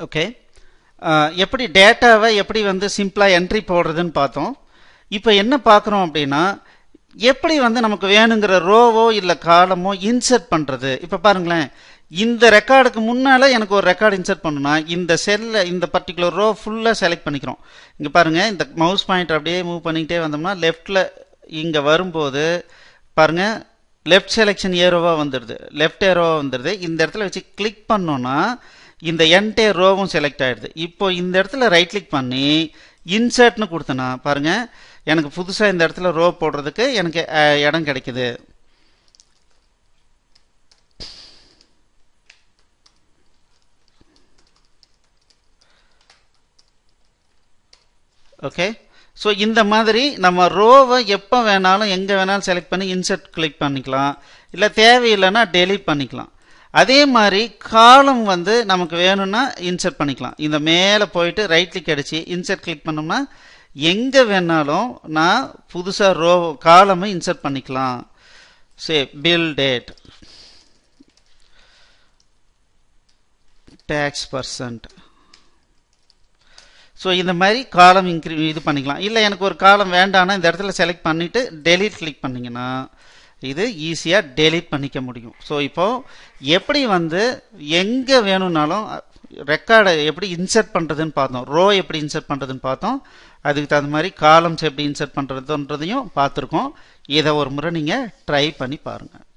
okay எப்படி டேட்டாவை எப்படி வந்து சிம்பிளாக என்ட்ரி போடுறதுன்னு பார்த்தோம் இப்போ என்ன பார்க்குறோம் அப்படின்னா எப்படி வந்து நமக்கு வேணுங்கிற ரோவோ இல்லை காலமோ இன்சர்ட் பண்ணுறது இப்போ பாருங்களேன் இந்த ரெக்கார்டுக்கு முன்னால் எனக்கு ஒரு ரெக்கார்டு இன்சர்ட் பண்ணணும்னா இந்த செல்லில் இந்த பர்டிகுலர் ரோ ஃபுல்லாக செலக்ட் பண்ணிக்கிறோம் இங்கே பாருங்கள் இந்த மவுஸ் பாயிண்ட் அப்படியே மூவ் பண்ணிக்கிட்டே வந்தோம்னா லெஃப்டில் இங்கே வரும்போது பாருங்கள் லெஃப்ட் செலெக்ஷன் ஏரோவாக வந்துடுது லெஃப்ட் ஏரோவாக வந்துடுது இந்த இடத்துல வச்சு கிளிக் பண்ணோன்னா இந்த என்டே ரோவும் செலக்ட் ஆகிடுது இப்போ இந்த இடத்துல ரைட் கிளிக் பண்ணி இன்சர்ட்னு கொடுத்தனா பாருங்கள் எனக்கு புதுசாக இந்த இடத்துல ரோ போடுறதுக்கு எனக்கு அஹ், இடம் கிடைக்குது ஓகே ஸோ இந்த மாதிரி நம்ம ரோவை எப்போ வேணாலும் எங்கே வேணாலும் செலக்ட் பண்ணி இன்சர்ட் கிளிக் பண்ணிக்கலாம் இல்லை தேவையில்லைன்னா டெலீட் பண்ணிக்கலாம் அதே மாதிரி காலம் வந்து நமக்கு வேணும்னா இன்சர்ட் பண்ணிக்கலாம் இந்த மேலே போயிட்டு ரைட் கிளிக் அடித்து இன்சர்ட் கிளிக் பண்ணோம்னா எங்கே வேணாலும் நான் புதுசாக ரோ காலமை இன்சர்ட் பண்ணிக்கலாம் say bill date tax percent so இந்த மாதிரி காலம் இன்க்ரீ இது பண்ணிக்கலாம் இல்லை எனக்கு ஒரு காலம் வேண்டாம்னா இந்த இடத்துல செலக்ட் பண்ணிவிட்டு டெலீட் கிளிக் பண்ணிங்கன்னா இது ஈஸியாக டெலீட் பண்ணிக்க முடியும் ஸோ இப்போது எப்படி வந்து எங்கே வேணும்னாலும் ரெக்கார்டை எப்படி இன்சர்ட் பண்ணுறதுன்னு பார்த்தோம் ரோ எப்படி இன்சர்ட் பண்ணுறதுன்னு பார்த்தோம் அதுக்கு தகுந்த மாதிரி காலம்ஸ் எப்படி இன்சர்ட் பண்ணுறதுன்றதையும் பார்த்துருக்கோம் இதை ஒரு முறை நீங்கள் ட்ரை பண்ணி பாருங்கள்